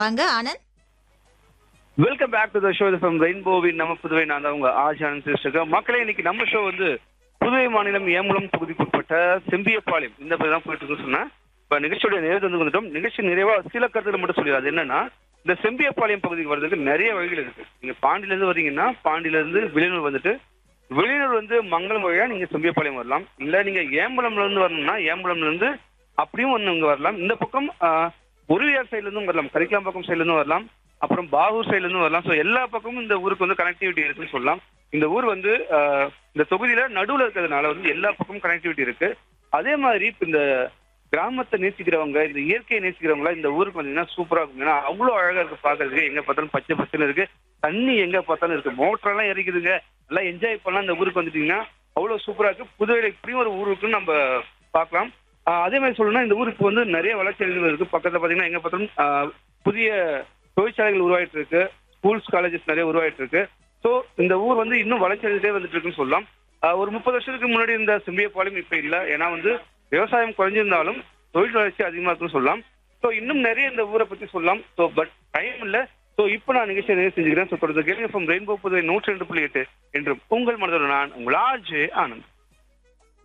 வாங்க Anand welcome back to the show from ரெயின்போவின் நம்ம புதுவை நான் தான் உங்க ஆஜானந்த் பேசிருக்கேன் மக்களே இன்னைக்கு நம்ம ஷோ வந்து புதுவை மாநிலம் ஏமுலம் தொகுதிக்குட்பட்ட செம்பியப்பாளையம் இந்த பகுதி தான் போயிட்டு இருக்குன்னு சொன்னேன் இப்ப நிகழ்ச்சியோட நிறைவு வந்து வந்துட்டோம் நிகழ்ச்சி நிறைவா சில கருத்துக்களை மட்டும் சொல்லிடுறேன் அது என்னன்னா இந்த செம்பியப்பாளையம் பகுதிக்கு வர்றதுக்கு நிறைய வழிகள் இருக்கு நீங்க பாண்டியில இருந்து வரீங்கன்னா பாண்டியில இருந்து வெளியூர் வந்துட்டு வெளியூர் வந்து மங்களம் வழியா நீங்க செம்பியப்பாளையம் வரலாம் இல்ல நீங்க ஏம்பலம்ல இருந்து வரணும்னா ஏம்பலம்ல இருந்து அப்படியும் ஒண்ணு இங்க வரலாம் இந்த பக்கம் ஆஹ், உருவியார் சைடுல இருந்தும் வரலாம் கரிக்கலாம் பக்கம் சைடுல இருந்தும் வரலாம் அப்புறம் பாகூர் சைடுல இருந்து வரலாம் ஸோ எல்லா பக்கமும் இந்த ஊருக்கு வந்து கனெக்டிவிட்டி இருக்குன்னு சொல்லலாம் இந்த ஊர் வந்து ஆஹ், இந்த தொகுதியில நடுவுல இருக்கிறதுனால வந்து எல்லா பக்கமும் கனெக்டிவிட்டி இருக்கு அதே மாதிரி இப்ப இந்த கிராமத்தை நேசிக்கிறவங்க இந்த இயற்கையை நேசிக்கிறவங்க இந்த ஊருக்கு வந்தீங்கன்னா சூப்பரா இருக்கும் ஏன்னா அவ்வளவு அழகா இருக்கு பாக்குறதுக்கு எங்க பார்த்தாலும் பச்சை பச்சைன்னு இருக்கு தண்ணி எங்க பார்த்தாலும் இருக்கு மோட்டர் எல்லாம் இறக்குதுங்க நல்லா என்ஜாய் பண்ணலாம் இந்த ஊருக்கு வந்துட்டீங்கன்னா அவ்வளவு சூப்பரா இருக்கு புதுவையில இப்படியும் ஒரு ஊர் இருக்குன்னு நம்ம பார்க்கலாம் ஆஹ் அதே மாதிரி சொல்லணும்னா இந்த ஊருக்கு வந்து நிறைய வளர்ச்சி அடைந்து இருக்கு பக்கத்துல பாத்தீங்கன்னா எங்க பார்த்தாலும் ஆஹ் புதிய தொழிற்சாலைகள் உருவாயிட்டு இருக்கு ஸ்கூல்ஸ் காலேஜஸ் நிறைய உருவாயிட்டு இருக்கு ஸோ இந்த ஊர் வந்து இன்னும் வளர்ச்சி அடைந்துட்டே வந்துட்டு இருக்குன்னு சொல்லலாம் ஆஹ் ஒரு முப்பது வருஷத்துக்கு முன்னாடி இருந்த செம்பியப்பாளையம் இப்ப இல்ல ஏன்னா வந்து விவசாயம் குறைஞ்சிருந்தாலும் தொழில் வளர்ச்சி அதிகமா இருக்குன்னு சொல்லலாம் ஸோ இன்னும் நிறைய இந்த ஊரை பத்தி சொல்லலாம் ஸோ பட் டைம் இல்ல ஸோ இப்போ நான் நிகழ்ச்சியை நிறைய செஞ்சுக்கிறேன் ஸோ தொடர்ந்து கேளுங்க ஃப்ரம் ரெயின்போ புதுவை நூற்றி ரெண்டு புள்ளி எட்டு என்றும் உங்கள் மனதோடு நான் உங்கள் ஆஜே ஆனந்த்